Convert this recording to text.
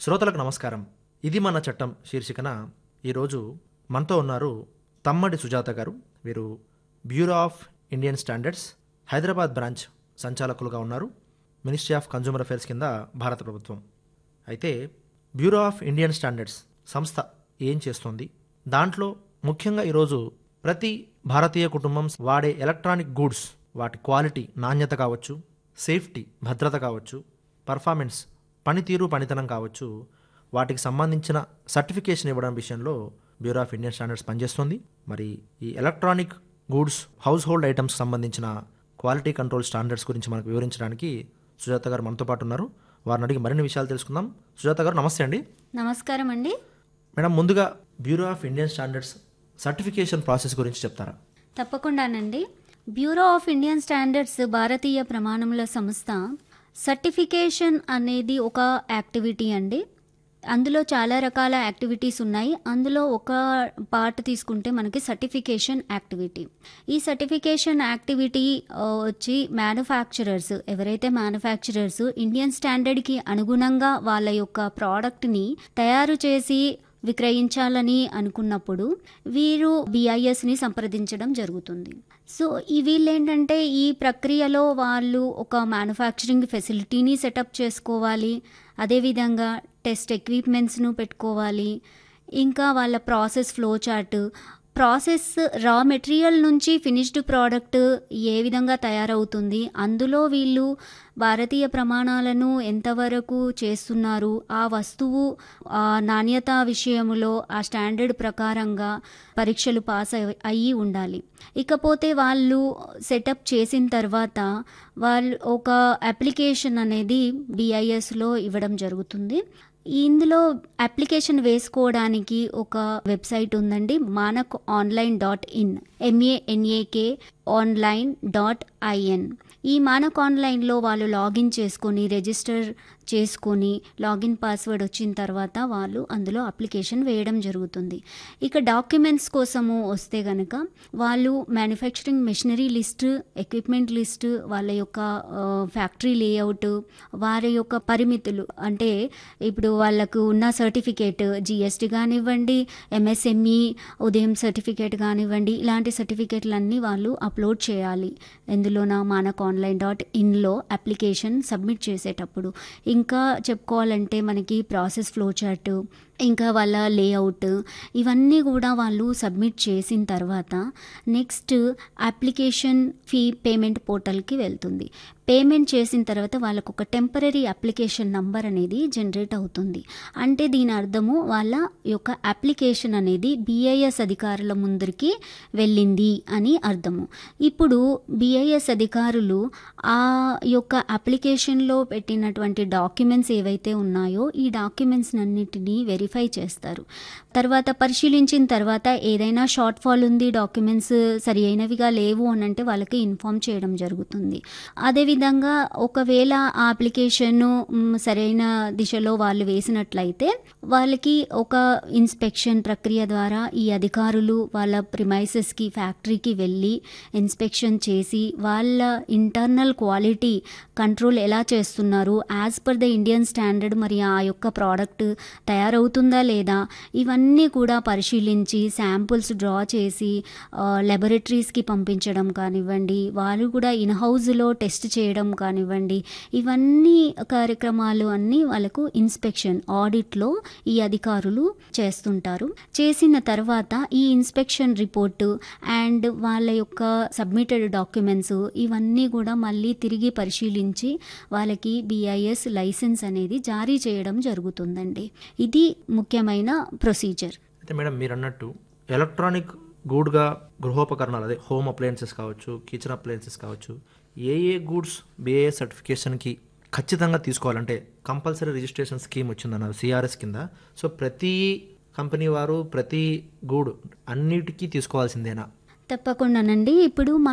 శ్రోతలకు నమస్కారం ఇది మన చట్టం శీర్షికన ఈరోజు మనతో ఉన్నారు తమ్మడి సుజాత గారు వీరు bureau of Indian standards Hyderabad branch సంచాలకులుగా ఉన్నారు మినిస్ట్రీ ఆఫ్ కన్జ్యూమర్ అఫైర్స్ కింద భారత ప్రభుత్వం అయితే బ్యూరో ఆఫ్ ఇండియన్ స్టాండర్డ్స్ సంస్థ ఏం చేస్తోంది దాంట్లో ముఖ్యంగా ఈరోజు ప్రతి భారతీయ కుటుంబం వాడే ఎలక్ట్రానిక్ గూడ్స్ వాటి క్వాలిటీ నాణ్యత కావచ్చు సేఫ్టీ భద్రత కావచ్చు పర్ఫార్మెన్స్ పనితీరు పనితనం కావచ్చు వాటికి సంబంధించిన సర్టిఫికేషన్ ఇవ్వడం విషయంలో బ్యూరో ఆఫ్ ఇండియన్ స్టాండర్డ్స్ పనిచేస్తుంది మరి ఈ electronic goods household items సంబంధించిన క్వాలిటీ కంట్రోల్ స్టాండర్డ్స్ గురించి మనకు వివరించడానికి సుజాత గారు మనతో పాటు ఉన్నారు వారిని అడిగి మరిన్ని విషయాలు తెలుసుకుందాం సుజాత గారు నమస్తే అండి నమస్కారం అండి మేడం ముందుగా bureau of Indian standards certification process గురించి చెప్తారా తప్పకుండానండి బ్యూరో ఆఫ్ ఇండియన్ స్టాండర్డ్స్ భారతీయ ప్రమాణముల సంస్థ సర్టిఫికేషన్ అనేది ఒక యాక్టివిటీ అండి అందులో చాలా రకాల యాక్టివిటీస్ ఉన్నాయి అందులో ఒక పార్ట్ తీసుకుంటే మనకి సర్టిఫికేషన్ యాక్టివిటీ ఈ సర్టిఫికేషన్ యాక్టివిటీ ఆ, వచ్చి మ్యానుఫ్యాక్చరర్స్ ఎవరైతే మ్యానుఫ్యాక్చరర్స్ ఇండియన్ స్టాండర్డ్కి అనుగుణంగా వాళ్ళ యొక్క ప్రోడక్ట్ని తయారు చేసి విక్రయించాలని అనుకున్నప్పుడు వీరు బిఐఎస్ని సంప్రదించడం జరుగుతుంది సో ఈ వీళ్ళు ఏంటంటే ఈ ప్రక్రియలో వాళ్ళు ఒక మ్యానుఫ్యాక్చరింగ్ ఫెసిలిటీని సెటప్ చేసుకోవాలి అదేవిధంగా టెస్ట్ ఎక్విప్మెంట్స్ను పెట్టుకోవాలి ఇంకా వాళ్ళ process flow chart process raw material నుంచి ఫినిష్డ్ ప్రోడక్ట్ ఏ విధంగా తయారవుతుంది అందులో వీళ్ళు భారతీయ ప్రమాణాలను ఎంతవరకు చేస్తున్నారు ఆ వస్తువు ఆ నాణ్యత విషయములో ఆ స్టాండర్డ్ ప్రకారంగా పరీక్షలు పాస్ అయి- అయ్యి ఉండాలి ఇకపోతే వాళ్ళు సెటప్ చేసిన తర్వాత వాళ్ళు ఒక అప్లికేషన్ అనేది బిఐఎస్లో ఇవ్వడం జరుగుతుంది ఇందులో అప్లికేషన్ వేసుకోవడానికి ఒక వెబ్సైట్ ఉందండి Manak online dot in M A N A K online dot I N ఈ మానక్ ఆన్లైన్లో వాళ్ళు లాగిన్ చేసుకొని రిజిస్టర్ చేసుకొని లాగిన్ పాస్వర్డ్ వచ్చిన తర్వాత వాళ్ళు అందులో అప్లికేషన్ వేయడం జరుగుతుంది ఇక డాక్యుమెంట్స్ కోసము వస్తే కనుక వాళ్ళు manufacturing machinery list equipment list వాళ్ళ యొక్క ఫ్యాక్టరీ లేఅవుట్ వారి యొక్క పరిమితులు అంటే ఇప్పుడు వాళ్ళకు ఉన్న సర్టిఫికేట్ జిఎస్టీ కానివ్వండి ఎంఎస్ఎంఈ ఉదయం సర్టిఫికేట్ కానివ్వండి ఇలాంటి సర్టిఫికేట్లన్నీ వాళ్ళు అప్లోడ్ చేయాలి ఎందులోన మానక్ ఆన్లైన్ డాట్ ఇన్లో అప్లికేషన్ సబ్మిట్ చేసేటప్పుడు ఇంకా చెప్పుకోవాలంటే మనకి ప్రాసెస్ ఫ్లో చార్ట్ ఇంకా వాళ్ళ లేఅవుట్ ఇవన్నీ కూడా వాళ్ళు సబ్మిట్ చేసిన తర్వాత నెక్స్ట్ అప్లికేషన్ ఫీ పేమెంట్ పోర్టల్కి వెళ్తుంది పేమెంట్ చేసిన తర్వాత వాళ్ళకు ఒక టెంపరీ అప్లికేషన్ నంబర్ అనేది జనరేట్ అవుతుంది అంటే దీని అర్థము వాళ్ళ యొక్క అప్లికేషన్ అనేది బిఐఎస్ అధికారుల ముందరికి వెళ్ళింది అని అర్థము ఇప్పుడు బిఐఎస్ అధికారులు ఆ యొక్క అప్లికేషన్లో పెట్టినటువంటి డాక్యుమెంట్స్ ఏవైతే ఉన్నాయో ఈ డాక్యుమెంట్స్ అన్నిటినీ వెరిఫై చేస్తారు తర్వాత పరిశీలించిన తర్వాత ఏదైనా షార్ట్ ఫాల్ ఉంది డాక్యుమెంట్స్ సరి అయినవిగా లేవు అని అంటే వాళ్ళకి ఇన్ఫామ్ చేయడం జరుగుతుంది అదేవిధంగా ఒకవేళ ఆ అప్లికేషన్ సరైన దిశలో వాళ్ళు వేసినట్లయితే వాళ్ళకి ఒక ఇన్స్పెక్షన్ ప్రక్రియ ద్వారా ఈ అధికారులు వాళ్ళ ప్రిమైసెస్కి ఫ్యాక్టరీకి వెళ్ళి ఇన్స్పెక్షన్ చేసి వాళ్ళ ఇంటర్నల్ క్వాలిటీ కంట్రోల్ ఎలా చేస్తున్నారు as per the Indian standard మరి ఆ యొక్క ప్రోడక్ట్ తయారవుతుందా లేదా ఇవన్నీ కూడా పరిశీలించి శాంపుల్స్ డ్రా చేసి లెబొరేటరీస్కి పంపించడం కానివ్వండి వాళ్ళు కూడా ఇన్ హౌస్లో టెస్ట్ చేయడం కానివ్వండి ఇవన్నీ కార్యక్రమాలు అన్నీ వాళ్ళకు ఇన్స్పెక్షన్ ఆడిట్లో ఈ అధికారులు చేస్తుంటారు చేసిన తర్వాత ఈ ఇన్స్పెక్షన్ రిపోర్టు అండ్ వాళ్ళ యొక్క సబ్మిటెడ్ డాక్యుమెంట్స్ ఇవన్నీ కూడా మళ్ళీ తిరిగి పరిశీలించి వాళ్ళకి బిఐఎస్ లైసెన్స్ అనేది జారీ చేయడం జరుగుతుందండి ఇది ముఖ్యమైన ప్రొసీజర్ అయితే మేడం మీరు అన్నట్టు ఎలక్ట్రానిక్ గూడ్గా గృహోపకరణాలు అదే హోమ్ అప్లయన్సెస్ కావచ్చు కిచెన్ అప్లయన్సెస్ కావచ్చు ఏ ఏ గూడ్స్ బిఏ సర్టిఫికేషన్కి ఖచ్చితంగా తీసుకోవాలంటే కంపల్సరీ రిజిస్ట్రేషన్ స్కీమ్ వచ్చిందన్నారు సిఆర్ఎస్ కింద సో ప్రతి కంపెనీ వారు ప్రతి గూడ్ అన్నిటికీ తీసుకోవాల్సిందేనా తప్పకుండానండి ఇప్పుడు